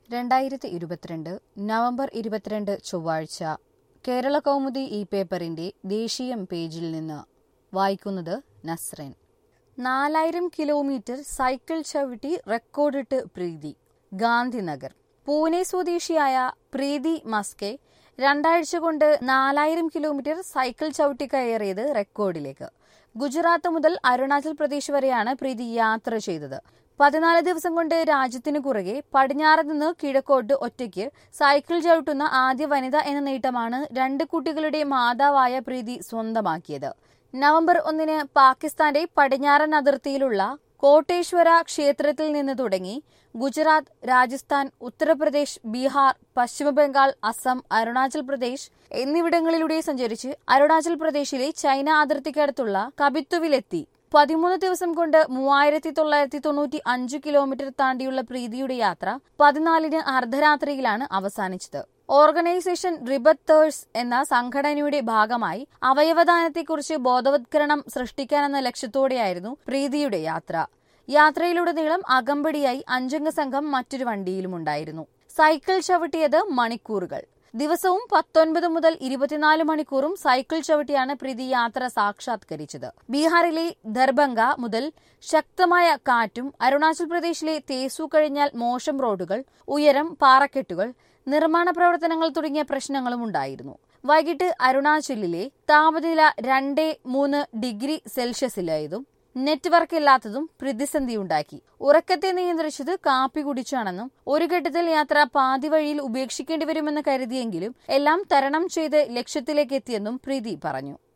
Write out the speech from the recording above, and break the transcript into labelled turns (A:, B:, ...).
A: രണ്ടായിരത്തി ഇരുപത്തിരണ്ട് നവംബർ ഇരുപത്തിരണ്ട് ചൊവ്വാഴ്ച കേരള കൗമുദി ഈ പേപ്പറിന്റെ ദേശീയം പേജിൽ നിന്ന് വായിക്കുന്നത് നസ്രൻ നാലായിരം കിലോമീറ്റർ സൈക്കിൾ ചവിട്ടി റെക്കോർഡിട്ട് പ്രീതി ഗാന്ധിനഗർ പൂനെ സ്വദേശിയായ പ്രീതി മസ്കെ രണ്ടാഴ്ച കൊണ്ട് നാലായിരം കിലോമീറ്റർ സൈക്കിൾ ചവിട്ടി കയറിയത് റെക്കോർഡിലേക്ക് ഗുജറാത്ത് മുതൽ അരുണാചൽ പ്രദേശ് വരെയാണ് പ്രീതി യാത്ര ചെയ്തത് പതിനാല് ദിവസം കൊണ്ട് രാജ്യത്തിന് കുറുകെ പടിഞ്ഞാറ് നിന്ന് കിഴക്കോട്ട് ഒറ്റയ്ക്ക് സൈക്കിൾ ചവിട്ടുന്ന ആദ്യ വനിത എന്ന നേട്ടമാണ് രണ്ട് കുട്ടികളുടെ മാതാവായ പ്രീതി സ്വന്തമാക്കിയത് നവംബർ ഒന്നിന് പാകിസ്ഥാന്റെ പടിഞ്ഞാറൻ അതിർത്തിയിലുള്ള കോട്ടേശ്വര ക്ഷേത്രത്തിൽ നിന്ന് തുടങ്ങി ഗുജറാത്ത് രാജസ്ഥാൻ ഉത്തർപ്രദേശ് ബീഹാർ പശ്ചിമബംഗാൾ അസം അരുണാചൽ പ്രദേശ് എന്നിവിടങ്ങളിലൂടെ സഞ്ചരിച്ച് അരുണാചൽ പ്രദേശിലെ ചൈന അതിർത്തിക്കടുത്തുള്ള കബിത്തുവിലെത്തി പതിമൂന്ന് ദിവസം കൊണ്ട് മൂവായിരത്തി തൊള്ളായിരത്തി തൊണ്ണൂറ്റി അഞ്ച് കിലോമീറ്റർ താണ്ടിയുള്ള പ്രീതിയുടെ യാത്ര പതിനാലിന് അർദ്ധരാത്രിയിലാണ് അവസാനിച്ചത് ഓർഗനൈസേഷൻ റിബത്തേഴ്സ് എന്ന സംഘടനയുടെ ഭാഗമായി അവയവദാനത്തെക്കുറിച്ച് ബോധവത്കരണം സൃഷ്ടിക്കാനെന്ന ലക്ഷ്യത്തോടെയായിരുന്നു പ്രീതിയുടെ യാത്ര യാത്രയിലുടനീളം അകമ്പടിയായി അഞ്ചംഗ സംഘം മറ്റൊരു വണ്ടിയിലുമുണ്ടായിരുന്നു സൈക്കിൾ ചവിട്ടിയത് മണിക്കൂറുകൾ ദിവസവും പത്തൊൻപത് മുതൽ ഇരുപത്തിനാല് മണിക്കൂറും സൈക്കിൾ ചവിട്ടിയാണ് പ്രീതി യാത്ര സാക്ഷാത്കരിച്ചത് ബീഹാറിലെ ദർഭംഗ മുതൽ ശക്തമായ കാറ്റും അരുണാചൽ പ്രദേശിലെ തേസു കഴിഞ്ഞാൽ മോശം റോഡുകൾ ഉയരം പാറക്കെട്ടുകൾ നിർമ്മാണ പ്രവർത്തനങ്ങൾ തുടങ്ങിയ പ്രശ്നങ്ങളും ഉണ്ടായിരുന്നു വൈകിട്ട് അരുണാചലിലെ താപനില രണ്ട് മൂന്ന് ഡിഗ്രി സെൽഷ്യസിലായതും നെറ്റ്വർക്ക് ഇല്ലാത്തതും പ്രതിസന്ധിയുണ്ടാക്കി ഉറക്കത്തെ നിയന്ത്രിച്ചത് കാപ്പി കുടിച്ചാണെന്നും ഒരു ഘട്ടത്തിൽ യാത്ര പാതി വഴിയിൽ ഉപേക്ഷിക്കേണ്ടി വരുമെന്ന് കരുതിയെങ്കിലും എല്ലാം തരണം ചെയ്ത് ലക്ഷ്യത്തിലേക്ക് എത്തിയെന്നും പ്രീതി പറഞ്ഞു